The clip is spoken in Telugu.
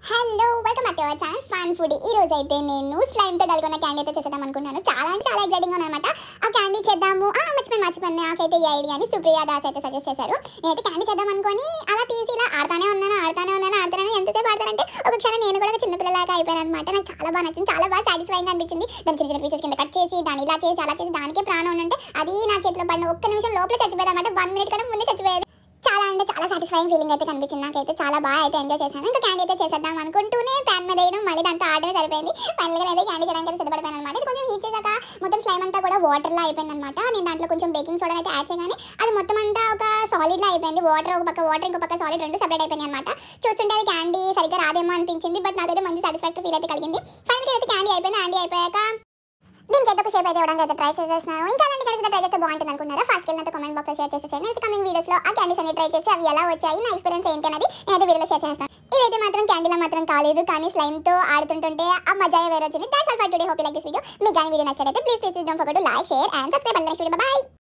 Hello welcome back to our channel fun food ఈ రోజు అయితే నేను స్లైమ్ తో డల్గొన్న క్యాండీ అయితే చేసేద్దాం అనుకున్నాను చాలా అంటే చాలా ఎక్సైటింగ్ అనమాట ఆ క్యాండీ చేద్దాము ఆ మర్చిపోయి మర్చిపోయి నాకైతే ఈ ఐడియా అని సుప్రియా దాస్ అయితే సజెస్ట్ చేశారు నేనైతే క్యాండీ చేద్దాం అనుకొని అలా తీసి ఇలా ఆడతానే ఉన్నాను ఆడతానే ఉన్నాను ఆడతానే ఉన్నాను. ఎంతసేపు ఆడతానంటే ఒక క్షణం నేను కూడా ఒక చిన్నపిల్లలాగా అయిపోయాను అనమాట నాకు చాలా బాగా నచ్చింది చాలా బాగా సాటిస్ఫైయింగ్ అనిపించింది దాని చిన్న చిన్న పీసెస్ కింద కట్ చేసి దాన్ని ఇలా చేసి అలా చేసి దానికే ప్రాణం ఉంటే అది నా చేతిలో పడిన ఒక్క నిమిషం లోపల చచ్చిపోయేది అనమాట వన్ మినిట్ కన్నా ముందే చచ్చిపోయేది చాలా అంటే చాలా సాటిస్ఫైయింగ్ ఫీలింగ్ అయితే కనిపించింది నాకైతే చాలా బాగా అయితే ఎంజాయ్ చేశాను ఇంకా క్యాండీ అయితే చేసేద్దాం అనుకుంటూనే ప్యాన్ మీద వేయడం మళ్ళీ దాంతో ఆడమే సరిపోయింది ఫైనల్గా అయితే క్యాండీ చేయడానికి అయితే సిద్ధపడిపోయాను అనమాట ఇది కొంచెం హీట్ చేశాక మొత్తం స్లైమ్ అంతా కూడా వాటర్లో అయిపోయింది అనమాట నేను దాంట్లో కొంచెం బేకింగ్ సోడా అయితే యాడ్ చేయగానే అది మొత్తం అంతా ఒక సాలిడ్లో అయిపోయింది వాటర్ ఒక పక్క వాటర్ ఇంకో పక్క సాలిడ్ రెండు సెపరేట్ అయిపోయింది అనమాట చూస్తుంటే అది క్యాండీ సరిగ్గా రాదేమో అనిపించింది బట్ నాకైతే మంచి సాటిస్ఫాక్టరీ ఫీల్ అయితే కలిగింది ఫైనల్గా అయితే క్యాండీ అయిపోయింది క్యాండీ అయిపోయాక దీనికి అయితే ఒక షేప్ అయితే ఇవ్వడానికి అయితే ట్రై చేసేస్తున్నాను ఇంకా అలాంటి కలిసి ట్రై చేస్తే బాగుంటుంది అనుకున్నారా ఫస్ట్ వెళ్ళినంత కామెంట్ బాక్స్ షేర్ చేసేసాను అయితే కమింగ్ వీడియోస్ లో ఆ క్యాండీస్ అన్ని ట్రై చేసి అవి ఎలా వచ్చాయి నా ఎక్స్పీరియన్స్ ఏంటి అనేది నేనైతే వీడియోలో షేర్ చేస్తాను ఇదైతే మాత్రం క్యాండీలో మాత్రం కాలేదు కానీ స్లైమ్ తో ఆడుతుంటుంటే ఆ మజా వేరే వచ్చింది that's all for today hope like this video మీకు కానీ వీడియో నచ్చినట్లయితే please please don't forget to like share and subscribe next video by